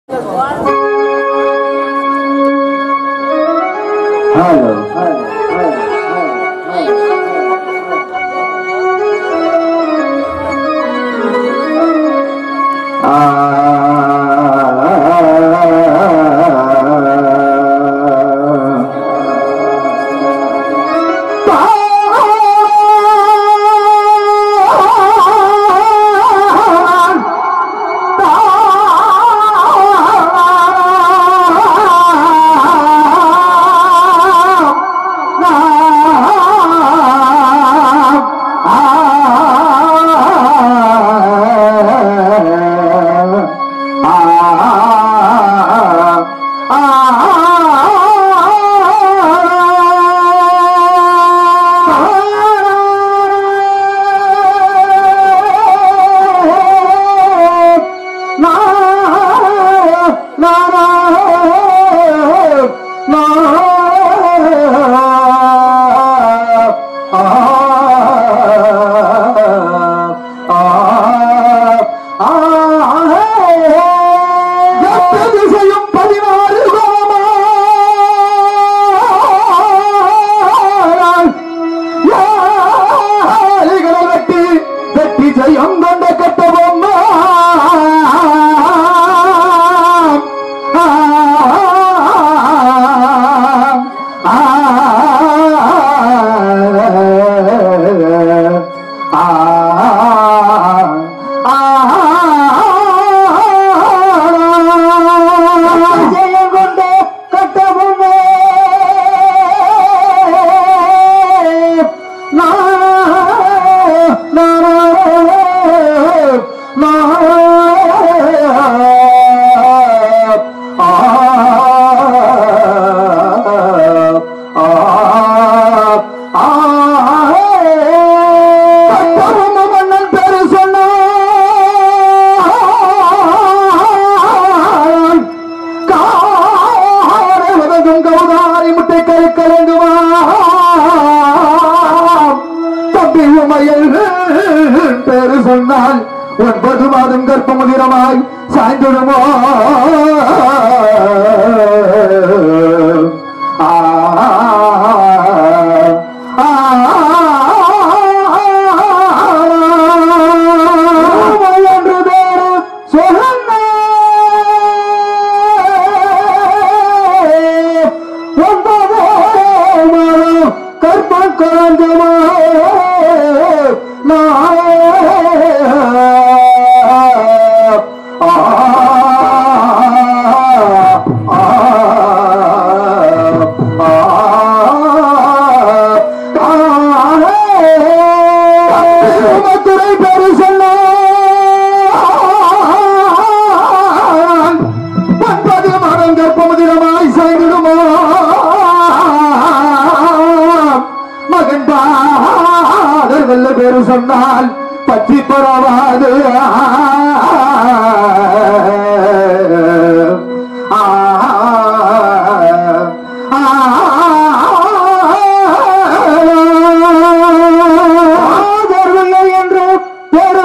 Hello திசையும் பதினாறு யாழிகளை வெட்டி வெட்டி ஜெயம் கொண்ட கட்டவும் ஜெயம் கொண்ட கட்டவும் மன்னன் பேரு சொன்னான் காரை உதவும் கௌதாரி முட்டை கை கலங்குமா தம்பி உமையில் பேரு சொன்னால் ஒன்பது மாதம் கர்ப்பமுதிரமாய் சாய்ந்திடுமோ ஆ ஆ என்று பேரு சொன்ன ஒன்பதோ மாதம் கற்பம் கலந்தமா துறை பெரு சொன்னான் ஒன்பது மரம் கர்ப்பமுதிரமாய் சாய்ந்திடுமோ மகன் பாதர் வெல்ல பேரு சொன்னால் பற்றி பரவாது ஆ ஆதரவில்லை என்று ஒரு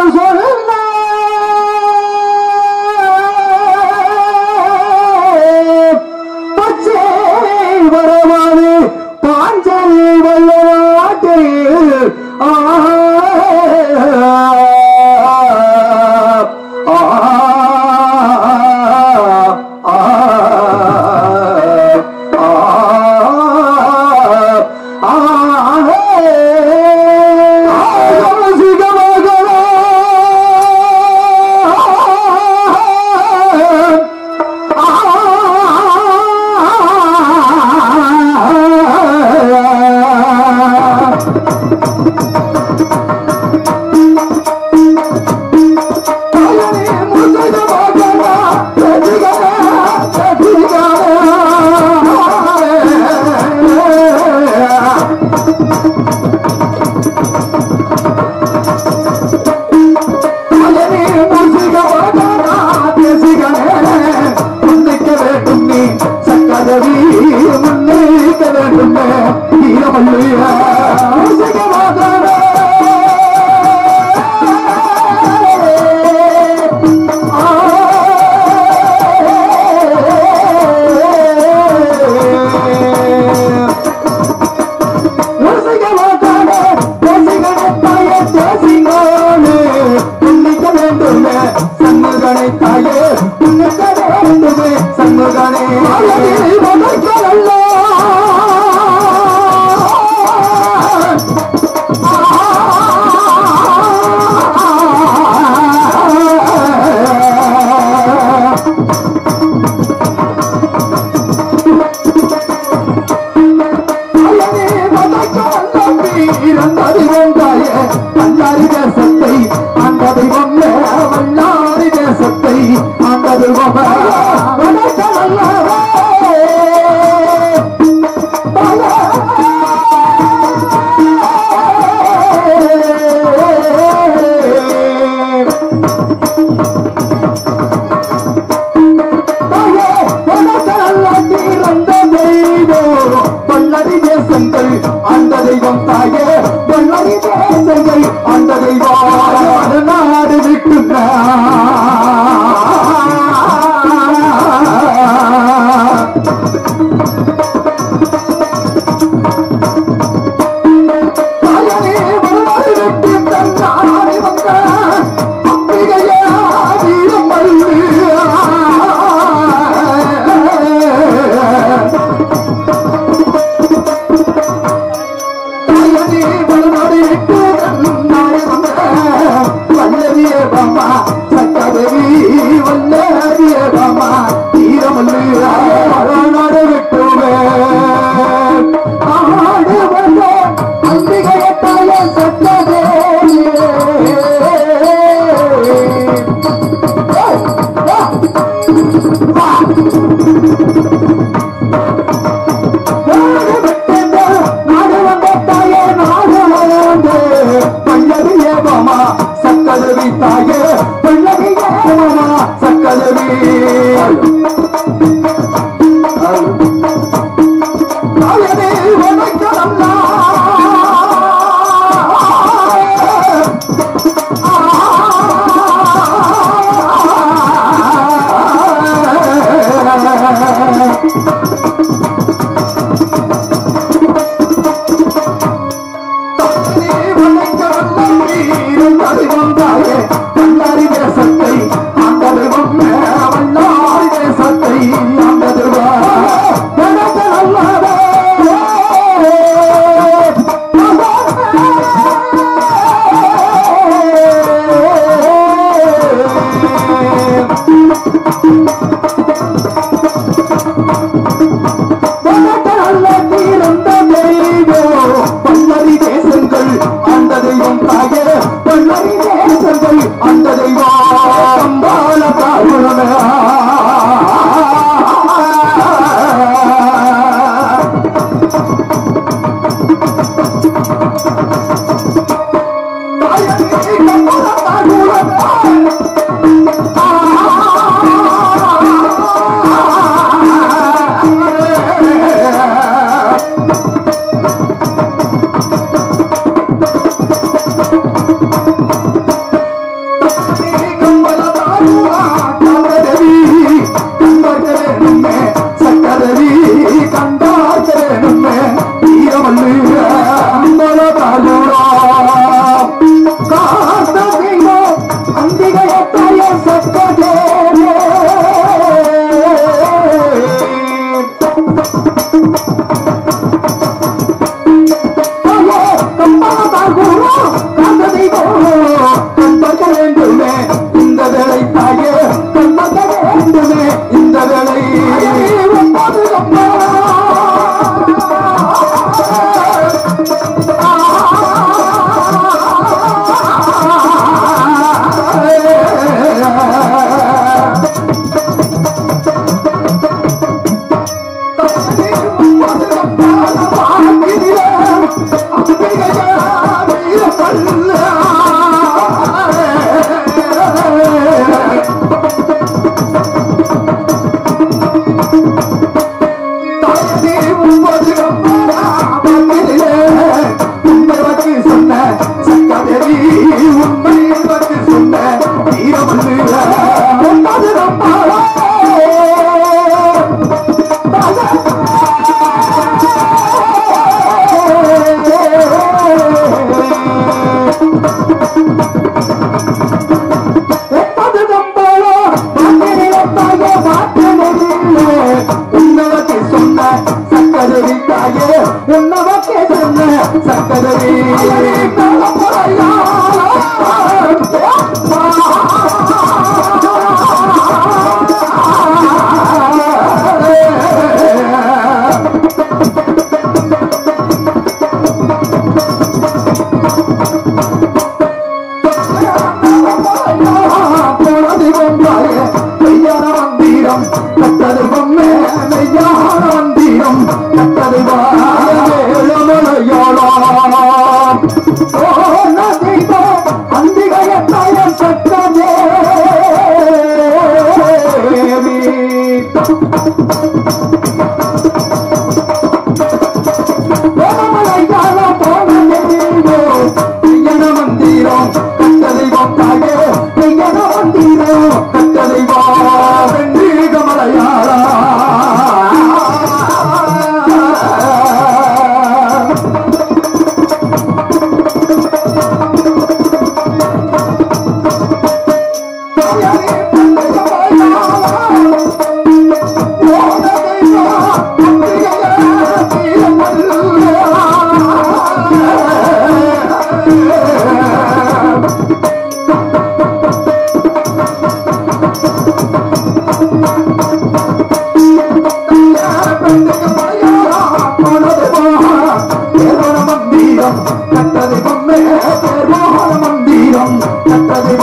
சொல்ல பச்சை வரவாது பாஞ்சலி வல்லவாட்டு அயனே வதக்காலம் வீரந்தது வந்தாய வல்லாரி தேசத்தை ஆண்டதை வந்த வல்லாரி தேசத்தை ஆண்டது வல்லரி தேசங்கள் அந்த தெய்வம் தாயே வல்லரி தேசங்கள் அந்த தெய்வம் நாடு விட்டுனா தாயனே வல்லாரி வெட்டி தன்னாடி வந்த அம்பிகையா வீரம் மல்லு தாயனே வல்லாரி வெட்டி தன்னாடி வந்த வல்லவியே பாமா சக்கரவி வல்லவியே பாமா வீரமல்லு நாடு விட்டுவே ஆடு வல்ல அம்பிகைய தாய சத்ததே நாடு வந்த தாயே நாடு வந்த பல்லவியே பாமா சக்கரவி தாயே பல்லவியே பாமா சக்கரவி தாயனே வணக்கம் தேசத்தை ஆண்டது வல்லாரி தேசத்தை ஆண்டது பல்லரி தேசங்கள் அந்த தெய்வம் தாய பல்லரி தேசங்கள் அந்த தெய்வம் பால சக்கரவி கண்டாச்சரே வீரமல்லு அம்பல தாலூரா காந்தவிங்கோ அந்திகையத்தாய சக்கரே இந்த வேலை தாயே கண்மக வேண்டுமே இந்த வேலை ஒன்பது வீர மெய்யான மந்திரம் கட்டதை வாழமலையாளாம் அந்திகைய தாயம் சட்டமே மந்திரம் கட்டதை வாக்காக மந்திரம் கட்டதை வாழ மலையாளா கட்டதை பொம்மே மந்திரம் கட்டதை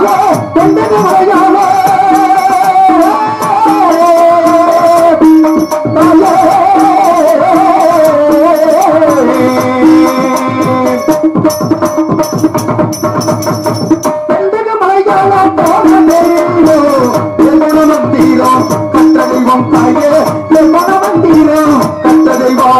கட்டதெய்வம் தாயே மனமந்தீரம் கட்டதெய்வம்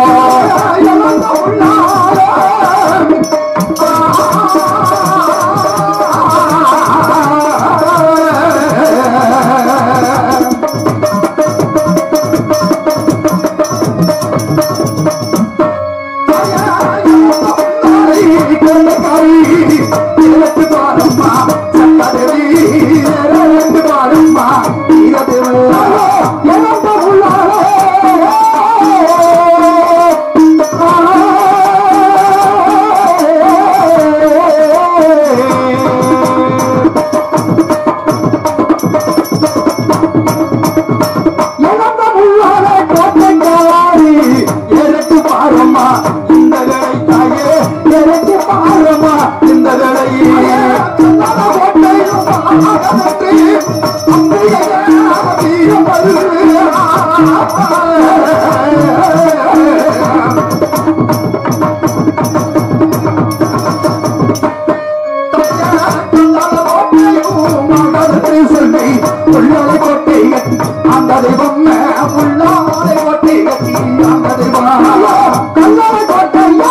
அந்த தெய்வம் உள்ளாலை கொட்டி கட்டி அந்த தெய்வம் கல்லாலை கொட்டையா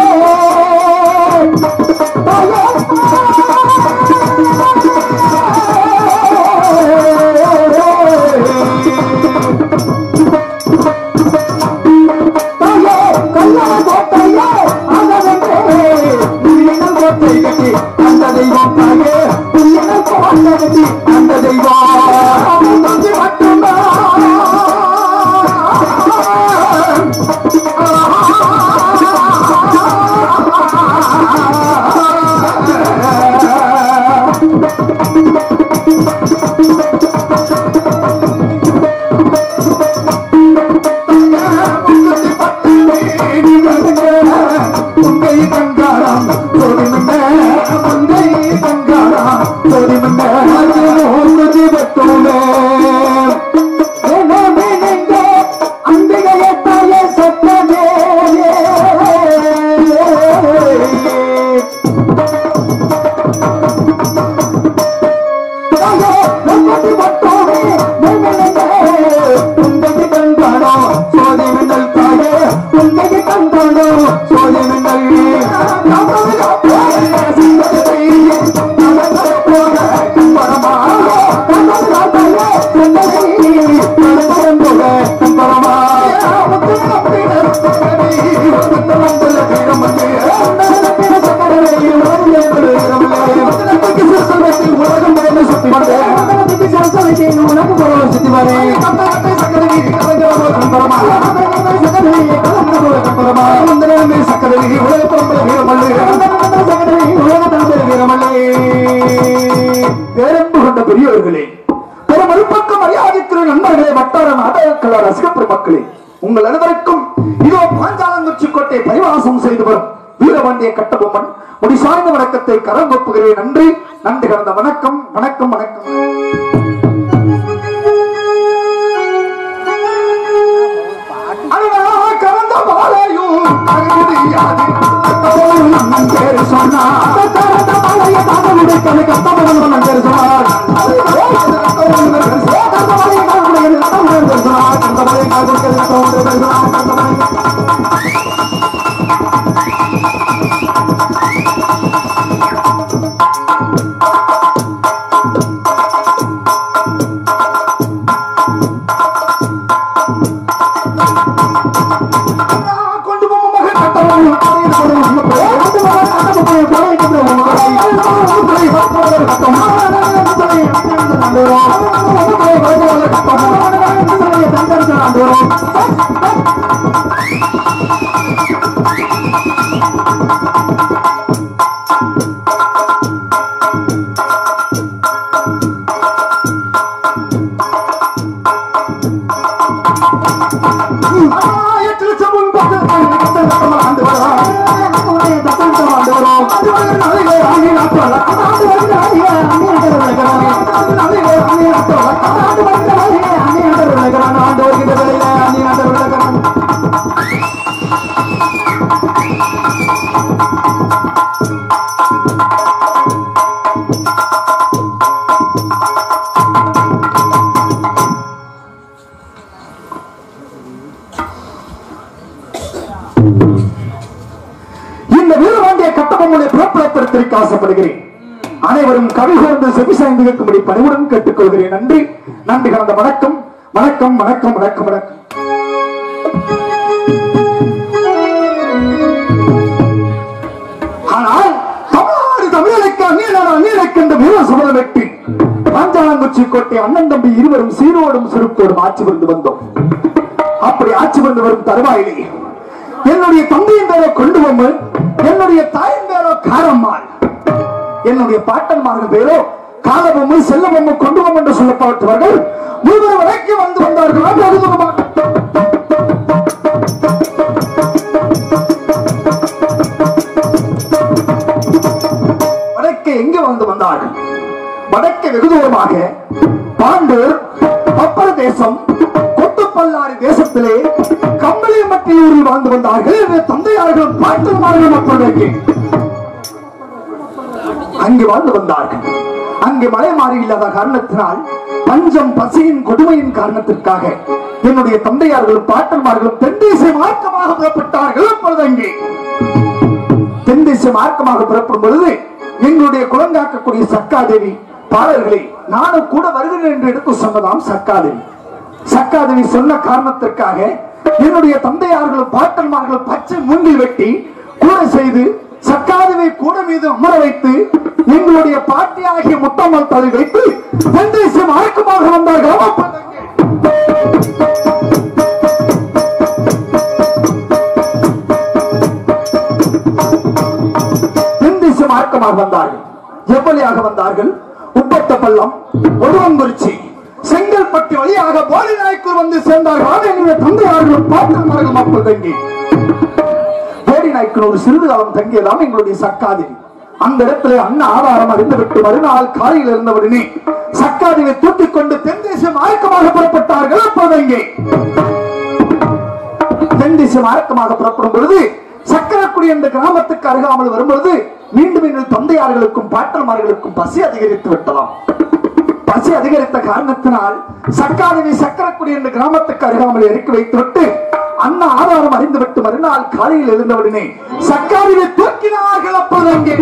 அந்த தெய்வம் தாயே அந்த தெய்வம் உங்கை கங்காரம் சோதி மன்ன உங்கை கங்காரம் சோதி மன்ன ஒன்று பத்தோமே அம்பிகையத்தாய சத்தமே பேரன்பு கொண்ட பெரியவர்களே பெரும் மறுபக்கம் மரியாதைக்குரிய நண்பர்களே வட்டார நாடகக்கலா ரசிக பெருமக்களே உங்கள் அனைவருக்கும் இதோ பாஞ்சாலங்குச்சி கோட்டை பரிவாசம் செய்து வரும் வீரபாண்டிய கட்டபொம்மன் முடி சாய்ந்த வணக்கத்தை கரம் ஒப்புகிறேன் நன்றி நன்றி கலந்த வணக்கம் வணக்கம் வணக்கம் கண்டமலை கட்டமலை மன்னர் சொன்னார் கொண்டு போக மகன் கட்டமலை எட்டு லட்சம் முன்பாக ஆண்டு இந்த வீரபாண்டிய கட்டபொம்மனை புறப்படுத்திற்கு ஆசைப்படுகிறேன் அனைவரும் கவி கூர்ந்து செவி சாய்ந்து இருக்கும்படி பணிவுடன் கேட்டுக்கொள்கிறேன் நன்றி நன்றி கலந்த வணக்கம் வணக்கம் வணக்கம் வணக்கம் வணக்கம் ஆனால் தமிழ்நாடு தமிழனுக்கு அந்நியனான அந்நியனுக்கு என்ற வீர சுமதம் வெட்டி பாஞ்சாலங்குச்சி கோட்டை அண்ணன் தம்பி இருவரும் சீரோடும் சுருக்கோடும் ஆட்சி வந்து வந்தோம் அப்படி ஆட்சி வந்து வரும் தருவாயிலே என்னுடைய தந்தையின் பேரோ கொண்டு வந்து என்னுடைய தாயின் பேரோ காரம்மாள் என்னுடைய பாட்டன்மார்கள் பேரோ காலபொம்மை செல்லபொம்மை கொண்டு வம் என்று சொல்லப்பட்டவர்கள் மூவர் வரைக்கும் வந்து வந்தார்களா வெகு தூரமாக வடக்கே எங்கே வந்து வந்தார்கள் வடக்கே வெகு தூரமாக பாண்டூர் பப்பர தேசம் கொட்டுப்பல்லாரி தேசத்திலே கம்பளியம்பட்டியூரில் வாழ்ந்து வந்தார்கள் என்னுடைய தந்தையார்கள் பாட்டன்மார்கள் மக்களுக்கு அங்கே வாழ்ந்து வந்தார்கள் அங்கே மழை மாறி இல்லாத காரணத்தினால் பஞ்சம் பசியின் கொடுமையின் காரணத்திற்காக என்னுடைய தந்தையார்களும் பாட்டன்மார்களும் தென்தேச மார்க்கமாக புறப்பட்டார்கள் அப்பொழுது அங்கே தென்தேச மார்க்கமாக புறப்படும் பொழுது எங்களுடைய குலங்காக்கக்கூடிய சக்காதேவி பாடல்களை நானும் கூட வருகிறேன் என்று எடுத்து சொன்னதாம் சக்காதேவி சக்காதேவி சொன்ன காரணத்திற்காக என்னுடைய தந்தையார்களும் பாட்டன்மார்களும் பச்சை மூங்கில் வெட்டி கூட செய்து சக்காதேவி கூட மீது அமர வைத்து எங்களுடைய பாட்டியாகிய முத்தம்மல் தலை வைத்து தென்தேச மார்க்கமாக வந்தார்கள் அப்பொழுது அங்கே தென்திச மார்க்கமாக வந்தார்கள் எவ்வளியாக வந்தார்கள் உப்பட்ட பள்ளம் ஒருவங்குறிச்சி செங்கல்பட்டு வழியாக போலி நாய்க்கூர் வந்து சேர்ந்தார்கள் ஆனால் என்னுடைய தந்தையார்களும் பாட்டன்மார்கள் மக்கள் தங்கி போடி நாய்க்கூர் ஒரு சிறிது காலம் தங்கியதாம் எங்களுடைய சக்காதேவி அந்த இடத்துல அண்ணா ஆதாரம் அறிந்துவிட்டு மறுநாள் காலையில் இருந்தவுடனே சக்காதேவியை தூக்கிக் கொண்டு தென்தேச மார்க்கமாக புறப்பட்டார்கள் அப்போது அங்கே தென் திசை மார்க்கமாக புறப்படும் பொழுது சக்கரக்குடி என்ற கிராமத்துக்கு அருகாமல் வரும் பொழுது மீண்டும் எங்கள் தந்தையார்களுக்கும் பாட்டல்மார்களுக்கும் பசி அதிகரித்து விட்டதாம் பசி அதிகரித்த காரணத்தினால் சக்காதேவி சக்கரக்குடி என்ற கிராமத்துக்கு அருகாமல் இறக்கி வைத்துவிட்டு அண்ணா ஆதாரம் அறிந்துவிட்டு மறுநாள் காலையில் எழுந்தவுடனே சக்காதேவி தூக்கினார்கள் அப்போது அங்கே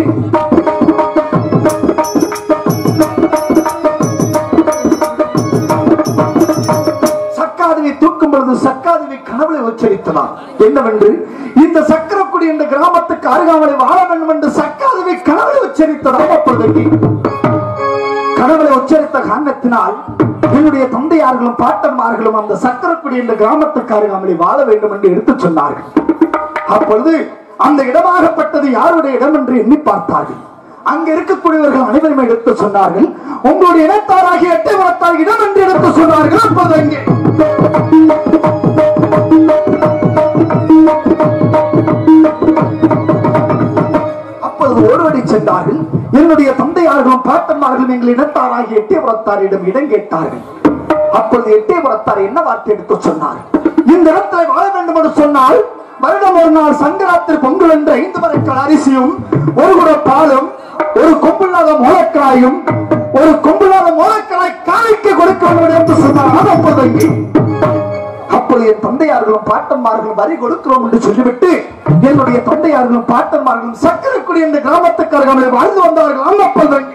சக்காதேவி தூக்கும் பொழுது சக்காதேவி கனவுளை உச்சரித்ததாம் என்னவென்று இந்த சக்கரக்குடி என்ற கிராமத்துக்கு அருகாமலை வாழ வேண்டும் என்று சக்காதேவி கனவுளை உச்சரித்ததாம் அப்பொழுது கனவுளை உச்சரித்த காரணத்தினால் என்னுடைய தந்தையார்களும் பாட்டன்மார்களும் அந்த சக்கரக்குடி என்ற கிராமத்துக்கு அருகாமலை வாழ வேண்டும் என்று எடுத்துச் சொன்னார்கள் அப்பொழுது அந்த இடமாகப்பட்டது யாருடைய இடம் என்று எண்ணி பார்த்தார்கள் அங்க இருக்கக்கூடியவர்கள் அனைவரும் எடுத்து சொன்னார்கள் உங்களுடைய இனத்தாராகிய எட்டை வளர்த்தால் இடம் என்று எடுத்து சொன்னார்கள் அப்போது அங்கே அப்பொழுது ஓடுவடி சென்றார்கள் என்னுடைய தந்தையார்களும் பாட்டன்மார்களும் எங்கள் இனத்தாராகிய எட்டயபுரத்தாரிடம் இடம் கேட்டார்கள் அப்பொழுது எட்டயபுரத்தார் என்ன வார்த்தை எடுத்து சொன்னார் இந்த இடத்துல வாழ வேண்டும் என்று சொன்னால் வருடம் ஒரு நாள் சங்கராத்திரி பொங்கல் என்ற ஐந்து மரக்கள் அரிசியும் ஒரு குட பாலும் ஒரு கொம்பில்லாத மூலக்கராயும் ஒரு கொம்பில்லாத மூலக்கராய் காலைக்கு கொடுக்க வேண்டும் என்று சொன்னார் ஆதப்பதங்கி அப்பொழுது என் தந்தையார்களும் பாட்டன்மார்களும் வரி கொடுக்கிறோம் என்று சொல்லிவிட்டு என்னுடைய தந்தையார்களும் பாட்டன்மார்களும் சக்கரக்குடி என்ற கிராமத்துக்கு அருகாமையில் வாழ்ந்து வந்தார்கள் ஆமப்பதங்கி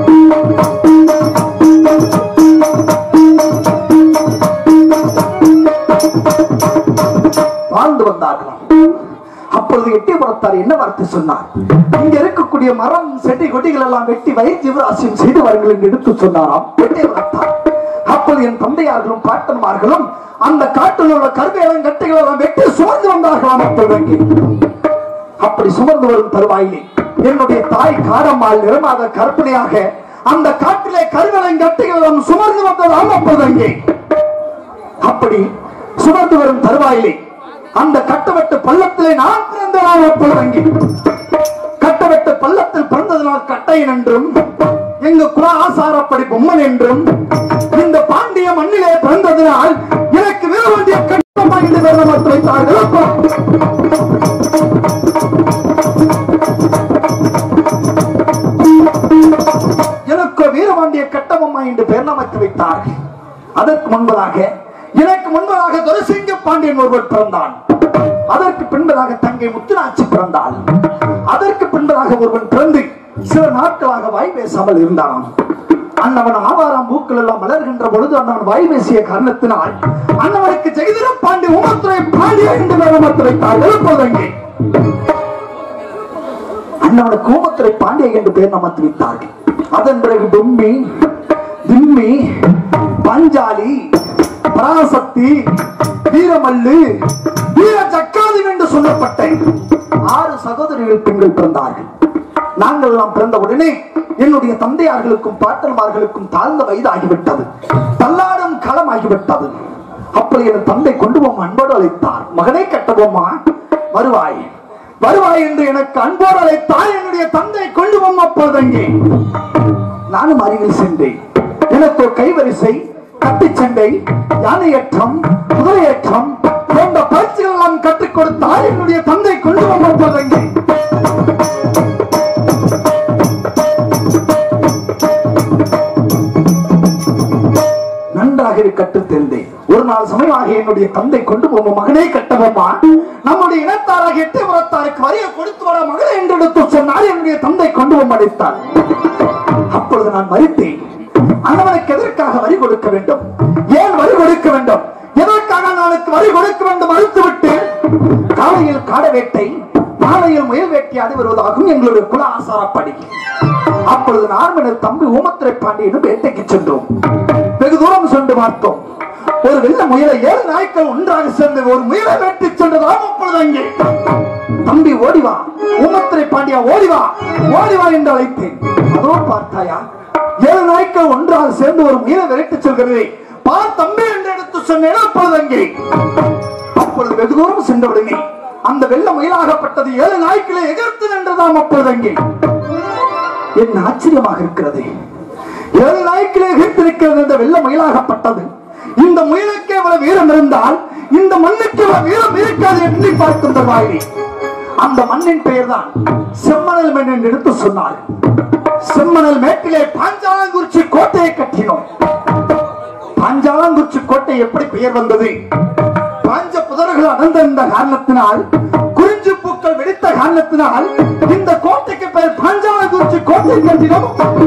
வாழ்ந்து வந்தார்களாம் அப்பொழுது எட்டியபுரத்தார் என்ன வார்த்தை சொன்னார் இங்க இருக்கக்கூடிய மரம் செடி கொடிகள் எல்லாம் வெட்டி வயிறு ஜீவராசியம் செய்து வாருங்கள் என்று எடுத்து சொன்னாராம் எட்டியபுரத்தார் அப்பொழுது என் தந்தையார்களும் பாட்டன்மார்களும் அந்த காட்டில் உள்ள கருவேலம் கட்டைகள் எல்லாம் வெட்டி சுமந்து வந்தார்களாம் அப்பொழுது அப்படி சுமந்து வரும் தருவாயிலே என்னுடைய தாய் காரம்மாள் நிறமாத கற்பனையாக அந்த காட்டிலே கருவேலம் கட்டைகள் எல்லாம் சுமந்து வந்ததாம் அப்பொழுது அங்கே அப்படி சுமந்து வரும் தருவாயிலே அந்த கட்டவெட்டு பள்ளத்திலே நான் பிறந்தனால் அப்பொழுது அங்கே கட்டவெட்டு பள்ளத்தில் பிறந்ததனால் கட்டையன் என்றும் எங்க குல ஆசாரப்படி பொம்மன் என்றும் இந்த பாண்டிய மண்ணிலே பிறந்ததினால் எனக்கு வேற வேண்டிய கட்டமாக இந்த வெள்ளம் எடுத்து வைத்தார்கள் அப்பா. எனக்கு வீரபாண்டிய கட்டபொம்மா என்று பெயர் அமைத்து வைத்தார்கள் அதற்கு முன்பதாக எனக்கு முன்பதாக துரசிங்க பாண்டியன் ஒருவர் பிறந்தான் அதற்கு பின்பதாக தங்கை முத்துராட்சி பிறந்தாள் அதற்கு பின்பதாக ஒருவன் பிறந்து சில நாட்களாக வாய் பேசாமல் இருந்தானாம் அண்ணவன் ஆவாராம் பூக்கள் எல்லாம் மலர்கின்ற பொழுது அண்ணவன் வாய் பேசிய காரணத்தினால் அண்ணவனுக்கு ஜெகதீர பாண்டி உமத்துறை பாண்டிய என்று பெயர் அமைத்து வைத்தார்கள் இப்போது அங்கே அண்ணவனுக்கு ஊமத்துறை பாண்டிய என்று பெயர் நமத்து வைத்தார்கள் அதன் பிறகு டொம்மி திம்மி பஞ்சாலி பராசக்தி வீரமல்லு வீர சக்காதி என்று சொல்லப்பட்ட ஆறு சகோதரிகள் பெண்கள் பிறந்தார்கள் நாங்கள் எல்லாம் பிறந்த உடனே என்னுடைய தந்தையார்களுக்கும் பாட்டன்மார்களுக்கும் தாழ்ந்த வயது ஆகிவிட்டது தள்ளாடும் களம் ஆகிவிட்டது அப்படி என் தந்தை கொண்டு போம் அன்போடு அழைத்தார் மகனே கட்டபோம்மா வருவாய் வருவாய் என்று எனக்கு அன்போடு அழைத்தார் என்னுடைய தந்தை கொண்டு போம் அப்பொழுதங்கே நானும் அருகில் சென்றேன் எனக்கு ஒரு கைவரிசை கட்டிச்சண்டை யானையேற்றம் குதிரையேற்றம் போன்ற பயிற்சிகள் எல்லாம் கற்றுக் கொடுத்தார் என்னுடைய தந்தை கொண்டு போம் அப்பொழுதங்கே நன்றாக இதை கற்றுத் தெரிந்தேன் ஒரு நாள் சமயமாக என்னுடைய தந்தை கொண்டு போகும் மகனே கட்டபொம்மா நம்முடைய இனத்தாராக எட்டு புறத்தாருக்கு வரிய கொடுத்து வர மகனை என்று எடுத்து சொன்னால் என்னுடைய தந்தை கொண்டு போம் அடைத்தார் அப்பொழுது நான் மறித்தேன் அண்ணவனுக்கு எதற்காக வரி கொடுக்க வேண்டும் ஏன் வரி கொடுக்க வேண்டும் எதற்காக நாளுக்கு வரி கொடுக்க வேண்டும் மறுத்துவிட்டு காலையில் காட வேட்டை மாலையில் முயல் வேட்டையாடி வருவதாகவும் எங்களுடைய குல ஆசாரப்படி அப்பொழுது நார்மனர் தம்பி ஊமத்துறை பாண்டியனும் வேட்டைக்கு சென்றோம் வெகு தூரம் சென்று பார்த்தோம் ஒரு வெள்ள முயலை ஏழு நாய்க்கள் ஒன்றாக சேர்ந்து ஒரு முயலை வேட்டி சென்றதாம் அப்பொழுது அங்கே தம்பி ஓடிவா ஊமத்துறை பாண்டியா ஓடிவா ஓடிவா என்று அழைத்தேன் அதோ பார்த்தாயா ஏழு நாய்க்கள் ஒன்றாக சேர்ந்து ஒரு முயலை விரட்டி செல்கிறதே பார் தம்பி என்று எடுத்து சொன்னேன் அப்பொழுது அங்கே அப்பொழுது வெகு தூரம் சென்றவுடனே அந்த வெள்ள முயலாகப்பட்டது ஏழு நாய்க்களை எதிர்த்து நின்றதாம் அப்பொழுது அங்கே என்ன ஆச்சரியமாக இருக்கிறது ஏழு நாய்க்களே எகிர்த்திருக்கிறது இந்த வெள்ள முயலாகப்பட்டது இந்த முயலுக்கு எவ்வளவு வீரம் இருந்தால் இந்த மண்ணுக்கு எவ்வளவு வீரம் இருக்காது எண்ணி பார்க்கும் தருவாயினி அந்த மண்ணின் பெயர் தான் செம்மணல் மண் என்று எடுத்து சொன்னார் செம்மணல் மேட்டிலே பாஞ்சாலங்குறிச்சி கோட்டையை கட்டினோம் பாஞ்சாலங்குறிச்சி கோட்டை எப்படி பெயர் வந்தது பாஞ்ச புதர்கள் அடர்ந்திருந்த காரணத்தினால் குறிஞ்சி பூக்கள் வெடித்த காரணத்தினால் இந்த கோட்டைக்கு பெயர் பாஞ்சாலங்குறிச்சி கோட்டை கட்டினோம்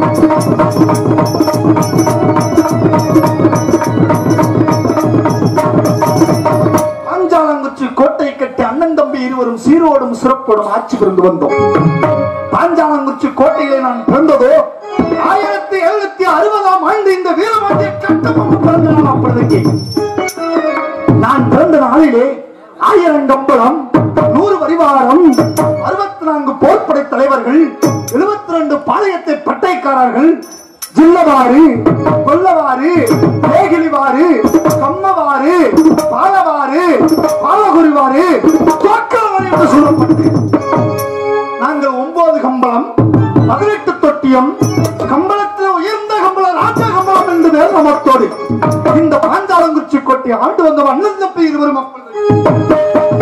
பாஞ்சாலங்குறிச்சி கோட்டை கட்டி அண்ணன் தம்பி இருவரும் சீரோடும் சிறப்போடும் ஆட்சி புரிந்து வந்தோம் பாஞ்சாலங்குறிச்சி கோட்டையிலே நான் பிறந்ததோ ஆயிரத்தி எழுநூத்தி அறுபதாம் ஆண்டு இந்த வீரபாண்டிய கட்டபொம்மன் பிறந்த நாள் அப்பொழுதுக்கு நான் பிறந்த நாளிலே ஆயிரம் கம்பளம் நூறு பரிவாரம் அறுபத்தி நான்கு போர்ப்படை தலைவர்கள் எழுபத்தி ரெண்டு பாளையத்தை பட்டைக்காரர்கள் ஜில்லவாறு கொல்லவாறு தேகிலிவாறு கம்மவாறு பாலவாறு பாலகுரிவாறு தோக்கவாறு என்று சொல்லப்பட்டது நாங்கள் ஒன்பது கம்பளம் பதினெட்டு தொட்டியம் கம்பளத்தில் உயர்ந்த கம்பளம் ராஜ கம்பளம் என்று பேர் நமத்தோடு இந்த பாஞ்சாலங்குச்சி கொட்டி ஆண்டு வந்த அண்ணன் தப்பி இருவரும் அப்பொழுது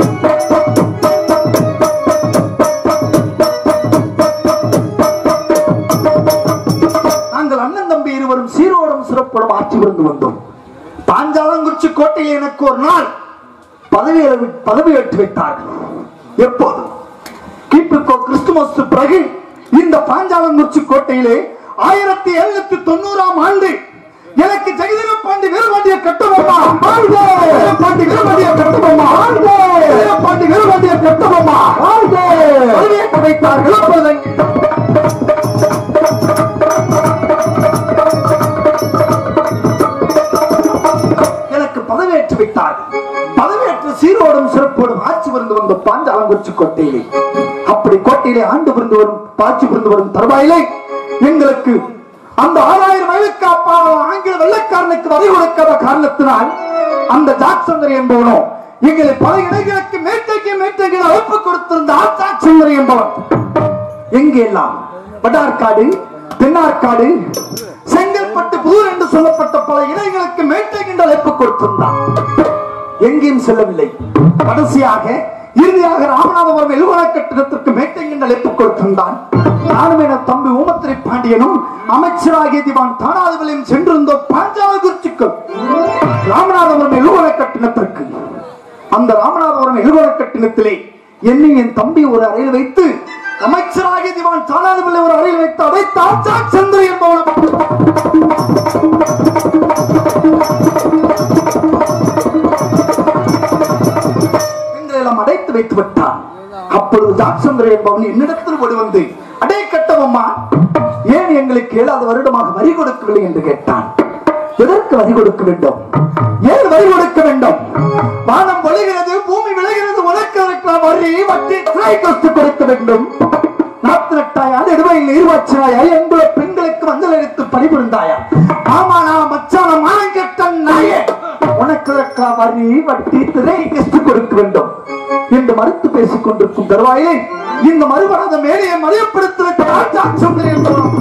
நாம் ஆட்சி புரிந்து வந்தோம் பாஞ்சாலங்குறிச்சி கோட்டையில் எனக்கு ஒரு நாள் பதவி பதவியேற்று வைத்தார்கள் எப்போது கிபிகோ கிறிஸ்துமஸ் பிறகு இந்த பாஞ்சாலங்குறிச்சி கோட்டையிலே ஆயிரத்தி எழுநூத்தி தொண்ணூறாம் ஆண்டு எனக்கு ஜெகதீர பாண்டி வீரபாண்டிய கட்டபொம்மா வாழ்க! பாண்டி வீரபாண்டிய கட்டபொம்மா வாழ்க! பாண்டி வீரபாண்டிய கட்டபொம்மா வாழ்க! பதவியேற்று வைத்தார்கள் அப்பொழுது எனக்கு பதவியேற்று விட்டார்கள் பதவியேற்று சீரோடும் சிறப்போடும் ஆட்சி புரிந்து வந்த பாஞ்சாலங்குறிச்சி கோட்டையிலே அப்படி கோட்டையிலே ஆண்டு புரிந்து வரும் ஆட்சி புரிந்து வரும் தருவாயிலே எங்களுக்கு அந்த ஆறாயிரம் வயதுக்கு அப்பால் ஆங்கில வெள்ளக்காரனுக்கு வரி கொடுக்காத காரணத்தினால் அந்த ஜாக்சந்தர் என்பவனோ எங்களை பல இடைகளுக்கு மேட்டைக்கு மேட்டைக்கு அழைப்பு கொடுத்திருந்த ஆ ஜாக்சந்தர் என்பவன் எங்கே எல்லாம் வடார்காடு தென்னார்காடு செங்கல்பட்டு புதூர் என்று சொல்லப்பட்ட பல இடைகளுக்கு மேட்டை என்று அழைப்பு கொடுத்திருந்தான் எங்கேயும் செல்லவில்லை கடைசியாக இறுதியாக ராமநாதபுரம் எழுவன கட்டிடத்திற்கு மேட்டை என்று அழைப்பு கொடுத்திருந்தான் நானும் என தம்பி ஊமத்திரை பாண்டியனும் அமைச்சராகிய திவான் தானாதிபதியும் சென்றிருந்தோம் பாஞ்சாலகுறிச்சிக்கு ராமநாதபுரம் எழுவன கட்டிடத்திற்கு அந்த ராமநாதபுரம் எழுவன கட்டிடத்திலே என்னை என் தம்பி ஒரு அறையில் வைத்து அமைச்சராகிய திவான் தானாதிபதி ஒரு அறையில் வைத்து அடைத்தான் ஜாக் சந்திர என்பவன் எங்களெல்லாம் அடைத்து வைத்து விட்டான் அப்பொழுது ஜாக்சந்திர என்பவன் என்னிடத்தில் ஓடி வந்து அடே கட்டவம்மா ஏன் எங்களுக்கு ஏழாவது வருடமாக வரி கொடுக்கவில்லை என்று கேட்டான் எதற்கு வரி கொடுக்க வேண்டும் ஏன் வரி கொடுக்க வேண்டும் வானம் வழிகிறது பூமி விளைகிறது உனக்கு இருக்கலாம் வரி வட்டி திரை கொஸ்து கொடுக்க வேண்டும் நாத்து நட்டாயா நெடுவையில் நீர் வச்சாயா என்புல பெண்களுக்கு மஞ்சள் எடுத்து பணிபுரிந்தாயா ஆமானா மச்சான மானம் கெட்ட நாயே உனக்கு இருக்கா வரி வட்டி திரை கெஸ்ட் கொடுக்க வேண்டும் என்று மறுத்து பேசிக் கொண்டிருக்கும் தருவாயிலே இந்த மறுபடாத மேலே மறியப்படுத்திருக்கிறார் ஜாக்சந்திரன் என்பவன்.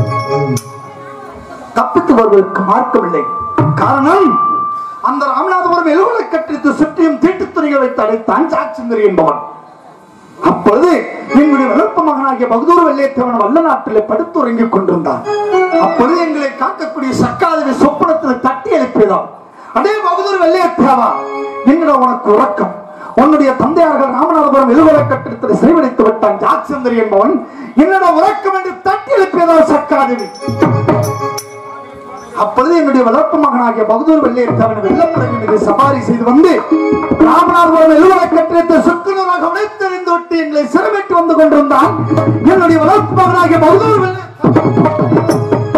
தப்பித்து வருவதற்கு மார்க்கமில்லை காரணம் அந்த ராமநாதபுரம் எழுவலை கட்டிடத்தை சுற்றியும் தீட்டுத்துறைகள் வைத்து அடைத்தான் ஜாக்சந்திரி என்பவன் அப்பொழுது எங்களுடைய வளர்ப்பு மகனாகிய பகதூர் வெள்ளையத்தவன் வல்ல நாட்டிலே படுத்துறங்கிக் கொண்டிருந்தான் அப்பொழுது எங்களை காக்கக்கூடிய சக்காதவி சொப்பனத்தில் தட்டி எழுப்பியதாம் அடே பகதூர் வெள்ளையத்தேவா என்னடா உனக்கு உறக்கம் உன்னுடைய தந்தையார்கள் ராமநாதபுரம் எழுவலை கட்டிடத்தில் சிறைவடித்து விட்டான் ஜாக்சந்திரி என்பவன் என்னடா உறக்கம் என்று தட்டி எழுப்பியதால் சக்காதேவி அப்பொழுது என்னுடைய வளர்ப்பு மகனாகிய பகதூர் வெள்ளையத்தவன் வெள்ளப்படகு மீது சவாரி செய்து வந்து ராமநாதபுரம் எழுவலை கட்டிடத்தை சுக்குநூறாக உடைத்தெறிந்து விட்டு எங்களை சிறைமிட்டு வந்து கொண்டிருந்தான் என்னுடைய வளர்ப்பு மகனாகிய பகதூர் வெள்ளை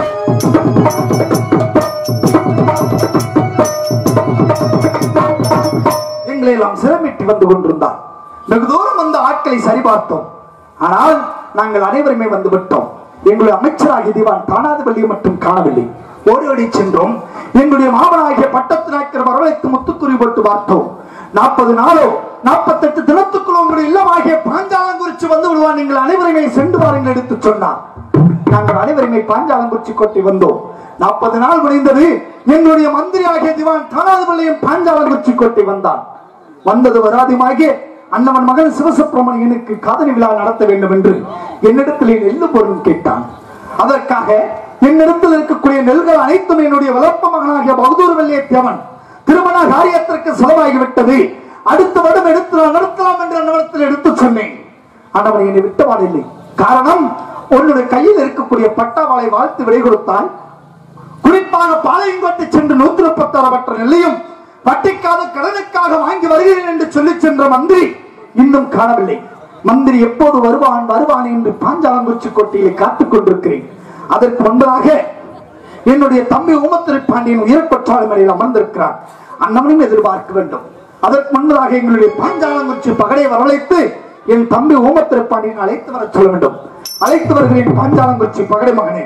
எங்களை எல்லாம் சிரமிட்டு வந்து கொண்டிருந்தார் வெகு தூரம் வந்த ஆட்களை சரிபார்த்தோம் ஆனால் நாங்கள் அனைவருமே வந்து விட்டோம் எங்களுடைய அமைச்சராகிய திவான் தானாதிபதியை மட்டும் காணவில்லை ஓடி ஓடி சென்றோம் எங்களுடைய மாமனாகிய பட்டத்து நாயக்கர் வரவழைத்து முத்துக்குறி போட்டு பார்த்தோம் நாற்பது நாளோ நாற்பத்தெட்டு தினத்துக்குள் உங்களுடைய இல்லமாகிய பாஞ்சாலங்குறிச்சி வந்து விடுவான் நீங்கள் அனைவருமே சென்று வாருங்கள் எடுத்து சொன்னார் நாங்கள் அனைவருமே பாஞ்சாலங்குறிச்சி கோட்டை வந்தோம் நாற்பது நாள் முடிந்தது எங்களுடைய மந்திரி ஆகிய திவான் தானாதிபதியும் பாஞ்சாலங்குறிச்சி கோட்டை வந்தான் வந்தது வராதியுமாகிய அண்ணவன் மகன் சிவசுப்பிரமணியனுக்கு காதலி விழா நடத்த வேண்டும் என்று என்னிடத்தில் நெல்லு பொருள் கேட்டான் அதற்காக என்னிடத்தில் இருக்கக்கூடிய நெல்கள் அனைத்தும் என்னுடைய வளர்ப்பு மகனாகிய பகதூர் வெள்ளிய தேவன் திருமண காரியத்திற்கு செலவாகிவிட்டது அடுத்த வருடம் எடுத்து நான் நடத்தலாம் என்று அண்ணவனத்தில் எடுத்து சொன்னேன் அண்ணவன் என்னை விட்டவாள் இல்லை காரணம் உன்னுடைய கையில் இருக்கக்கூடிய பட்டாவாளை வாழ்த்து விடை கொடுத்தால் குறிப்பாக பாளையங்கோட்டை சென்று நூத்தி முப்பத்தாறு பற்ற நெல்லையும் வட்டிக்காத கடனுக்காக வாங்கி வருகிறேன் என்று சொல்லி சென்ற மந்திரி இன்னும் காணவில்லை மந்திரி எப்போது வருவான் வருவான் என்று பாஞ்சாலங்குச்சி கோட்டையில் காத்துக் கொண்டிருக்கிறேன் அதற்கு முன்பதாக என்னுடைய தம்பி ஊமத்திரை பாண்டியன் உயர்பற்றாளி மலையில் அமர்ந்திருக்கிறார் அன்னவனையும் எதிர்பார்க்க வேண்டும் அதற்கு முன்பதாக எங்களுடைய பாஞ்சாலங்குச்சி பகடை வரவழைத்து என் தம்பி ஊமத்திரை பாண்டியன் அழைத்து வர சொல்ல வேண்டும் அழைத்து வருகிறேன் பாஞ்சாலங்குச்சி பகடை மகனே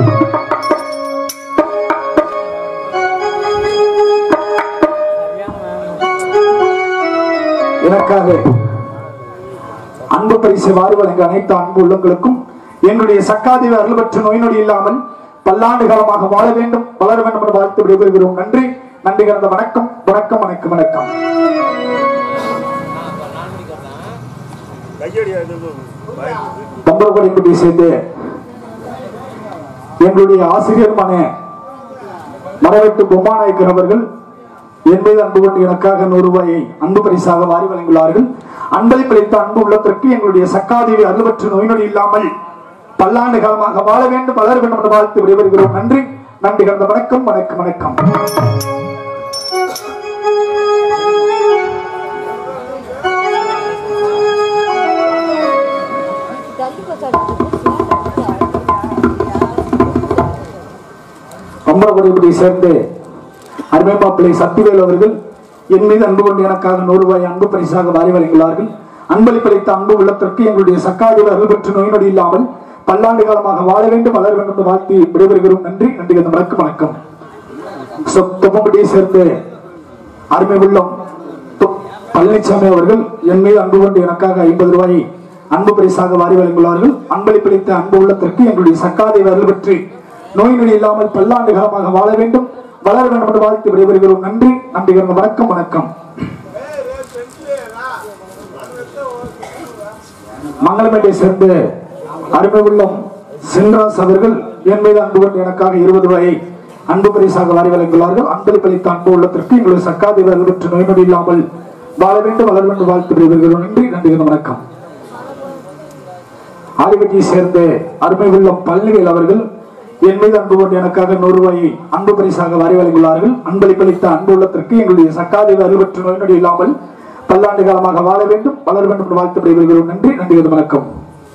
எனக்காக அன்பு பரிசு வாரி வழங்க அனைத்து அன்பு உள்ளங்களுக்கும் என்னுடைய சக்காதேவி அருள் பெற்ற நோய் நொடி இல்லாமல் பல்லாண்டு காலமாக வாழ வேண்டும் வளர வேண்டும் என்று வாழ்த்து விடைபெறுகிறோம் நன்றி நன்றி கலந்த வணக்கம் வணக்கம் வணக்கம் வணக்கம் தம்பரகுடிக்குடியை சேர்ந்து எங்களுடைய ஆசிரியருமான மரவெட்டு பொம்மாநாயக்கர் அவர்கள் என் மீது அன்பு கொண்டு எனக்காக நூறு ரூபாயை அன்பு பரிசாக வாரி வழங்கியுள்ளார்கள் அன்பளிப்பளித்த அன்பு உள்ளத்திற்கு எங்களுடைய சக்காதேவி அருள்பற்று நோய் நொடி இல்லாமல் பல்லாண்டு காலமாக வாழ வேண்டும் வளர வேண்டும் என்று வாழ்த்து விடைபெறுகிறோம் நன்றி நன்றி கலந்த வணக்கம் வணக்கம் வணக்கம் அம்பலகுடியை சேர்ந்து அருமை மாப்பிள்ளை சக்திவேல் அவர்கள் என் மீது அன்பு கொண்டு எனக்காக நூறு ரூபாய் அன்பு பரிசாக வாரி வழங்கியுள்ளார்கள் அன்பளிப்பளித்த அன்பு உள்ளத்திற்கு எங்களுடைய சக்காதிவு அருள் பெற்று நோய் நொடி இல்லாமல் பல்லாண்டு காலமாக வாழ வேண்டும் வளர வேண்டும் என்று வாழ்த்தி விடைபெறுகிறோம் நன்றி நன்றி அந்த வணக்கம் வணக்கம் தொப்பம்பட்டியை சேர்ந்து அருமை உள்ளம் தொ- பழனிசாமி அவர்கள் என் மீது அன்பு கொண்டு எனக்காக ஐம்பது ரூபாயை அன்பு பரிசாக வாரி வழங்கியுள்ளார்கள் அன்பளிப்பளித்த அன்பு உள்ளத்திற்கு எங்களுடைய சக்காதை அருள் பெற்று நோய் நொடி இல்லாமல் பல்லாண்டு காலமாக வாழ வேண்டும் வளர வேண்டும் என்று வாழ்த்து விடைபெறுகிறோம் நன்றி நன்றி கலந்த வணக்கம் வணக்கம் மங்களமேட்டை சேர்ந்து அருமை உள்ளம் சென்ராஸ் அவர்கள் என் மீது அன்பு கொண்டு எனக்காக இருபது ரூபாயை அன்பு பரிசாக வாரி வழங்கியுள்ளார்கள் அன்பளிப்பளித்த அன்பு உள்ளத்திற்கு எங்களுடைய சக்காதி பெற்று நோய் நொடி இல்லாமல் வாழ வேண்டும் வளர வேண்டும் வாழ்த்து விடைபெறுகிறோம் நன்றி நன்றி கலந்த வணக்கம் ஆதிபட்டியை சேர்ந்த அருமை உள்ளம் பள்ளிவேல் அவர்கள் என் மீது அன்பு கொண்டு எனக்காக நூறு ரூபாயை அன்பு பரிசாக வாரி வழங்கியுள்ளார்கள் அன்பளிப்பளித்த அன்பு உள்ளத்திற்கு எங்களுடைய சக்காதேவி அறுபற்று நோய் நொடி இல்லாமல் பல்லாண்டு காலமாக வாழ வேண்டும் வளர வேண்டும் என்று வாழ்த்து விடைபெறுகிறோம் நன்றி நன்றி வணக்கம்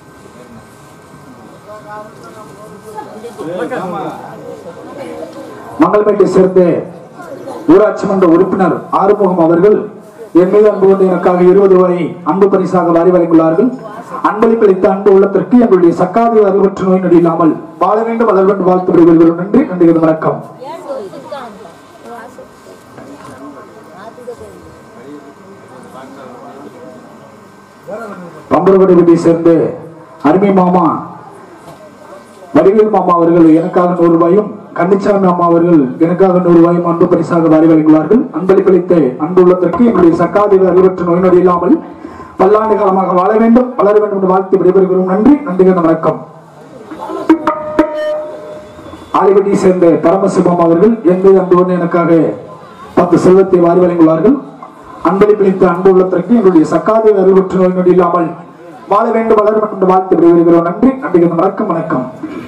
மங்கல்மேட்டை சேர்ந்த ஊராட்சி மன்ற உறுப்பினர் ஆறுமுகம் அவர்கள் என் மீது அன்பு கொண்டு எனக்காக இருபது ரூபாயை அன்பு பரிசாக வாரி வழங்கியுள்ளார்கள் அன்பளிப்பளித்த அன்பு உள்ளத்திற்கு எங்களுடைய சக்காதி அறுபற்று நோய் நொடி இல்லாமல் வாழ வேண்டும் வளர வேண்டும் வாழ்த்து விடைபெறுகிறோம் நன்றி நன்றி வணக்கம் பம்பரகுடியை சேர்ந்து அருமை மாமா வடிவேல் மாமா அவர்கள் எனக்காக நூறு ரூபாயும் கன்னிச்சாமி மாமா அவர்கள் எனக்காக நூறு ரூபாயும் அன்பு பரிசாக வாரி வழங்குவார்கள் அன்பளிப்பளித்த அன்பு உள்ளத்திற்கு எங்களுடைய சக்காதேவி அறிவற்ற நோய் நொடி இல்லாமல் பல்லாண்டு காலமாக வாழ வேண்டும் வளர வேண்டும் என்று வாழ்த்து விடைபெறுகிறோம் நன்றி நன்றி கலந்த வணக்கம் ஆலிவட்டியை சேர்ந்த பரமசிவம் அவர்கள் என் மீது அன்பு கொண்டு எனக்காக பத்து செல்வத்தை வாரி வழங்குவார்கள் அன்பளிப்பளித்த அன்பு உள்ளத்திற்கு எங்களுடைய சக்காதேவி அறிவற்ற நோய் நொடி இல்லாமல் வாழ வேண்டும் வளர வேண்டும் என்று வாழ்த்து விடைபெறுகிறோம் நன்றி நன்றி கலந்த வணக்கம் வணக்கம்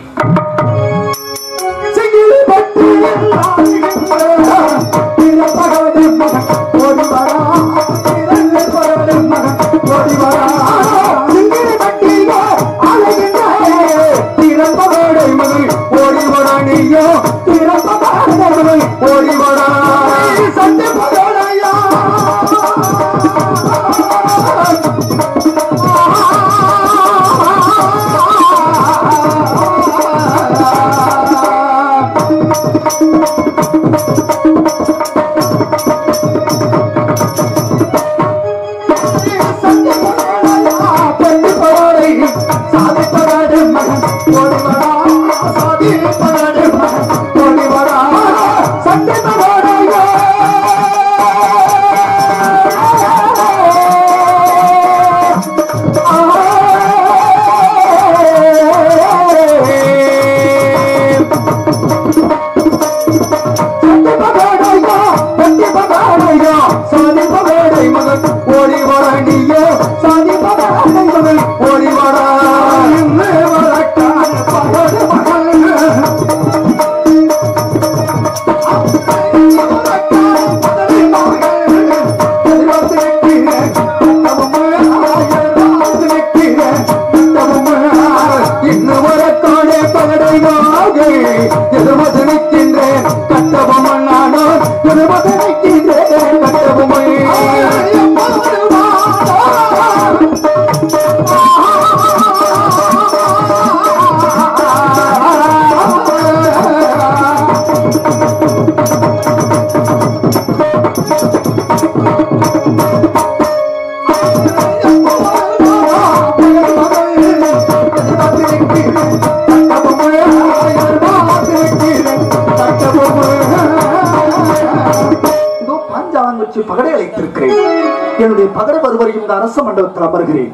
இதோ பாஞ்சாலம் வச்சு பகடை அழைத்திருக்கிறேன் என்னுடைய பகட வருவரையும் இந்த அரச மண்டபத்தில் அமர்கிறேன்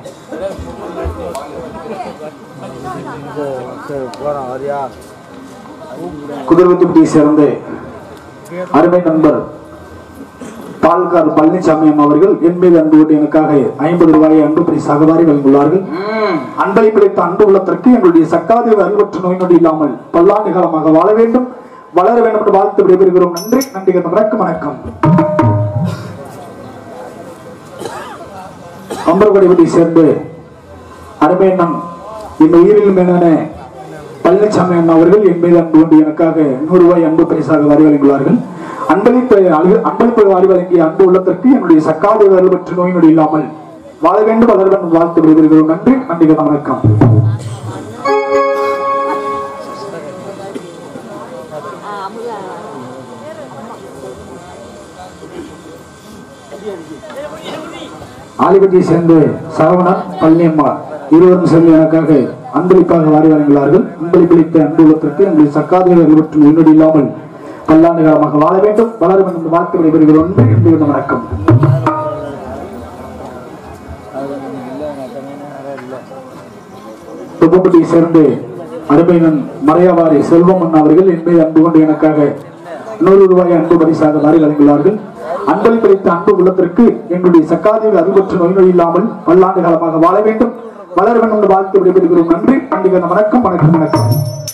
சரி போறோம் வரியா குதிர்வத்திப்பட்டியை சேர்ந்து அருமை நண்பர் பால்கார் பழனிசாமி அம்மா அவர்கள் என் மீது அன்பு கொண்டு எனக்காக ஐம்பது ரூபாயை அன்பு பரிசாக வாரி வழங்கியுள்ளார்கள் அன்பை பிடித்த அன்பு உள்ளத்திற்கு எங்களுடைய சக்காதேவ அறிவற்ற நோய் நொடி இல்லாமல் பல்லாண்டு காலமாக வாழ வேண்டும் வளர வேண்டும் என்று வாழ்த்து விடைபெறுகிறோம் நன்றி நன்றி கந்த வணக்கம் வணக்கம் அம்பரகுடிபதி சேர்ந்து அருமையண்ணன் இந்த உயிரில் மேலான பழனிசாமி அண்ணா அவர்கள் என் மீது அன்பு கொண்டு எனக்காக நூறு ரூபாய் அன்பு பரிசாக வாரி வழங்கியுள்ளார்கள் அன்பளிப்பு அழு- அன்பளிப்பு வாரி வழங்கிய அன்பு உள்ளத்திற்கு என்னுடைய சக்காத அறுபற்று நோய் நொடி இல்லாமல் வாழ வேண்டும் வளர வேண்டும் வாழ்த்து விடைபெறுகிறோம் நன்றி நன்றி கந்த வணக்கம் ஆலிபட்டியை சேர்ந்து சரவணன் பழனியம்மா இருவரும் சேர்ந்து எனக்காக அன்பளிப்பாக வாரி வழங்கினார்கள் அன்பளிப்பளித்த அன்பு உள்ளத்திற்கு எங்களுடைய சக்காதிகள் அறிவற்றும் முன்னோடி இல்லாமல் பல்லாண்டு காலமாக வாழ வேண்டும் வளர வேண்டும் என்று வாழ்த்து விடைபெறுகிறோம் நன்றி நன்றி கந்த வணக்கம் துப்பப்பட்டியை சேர்ந்து அருமையன் மறையாவாரி செல்வம் அண்ணா அவர்கள் என் மீது அன்பு கொண்டு எனக்காக நூறு ரூபாய் அன்பு பரிசாக வாரி வழங்கியுள்ளார்கள் அன்பளிப்பளித்த படைத்த அன்பு உள்ளத்திற்கு எங்களுடைய சக்காதேவி அறிவற்ற நோய் நோய் இல்லாமல் பல்லாண்டு காலமாக வாழ வேண்டும் வளர வேண்டும் என்று வாழ்த்து விடைபெறுகிறோம் நன்றி பண்டிகை வணக்கம் வணக்கம் வணக்கம்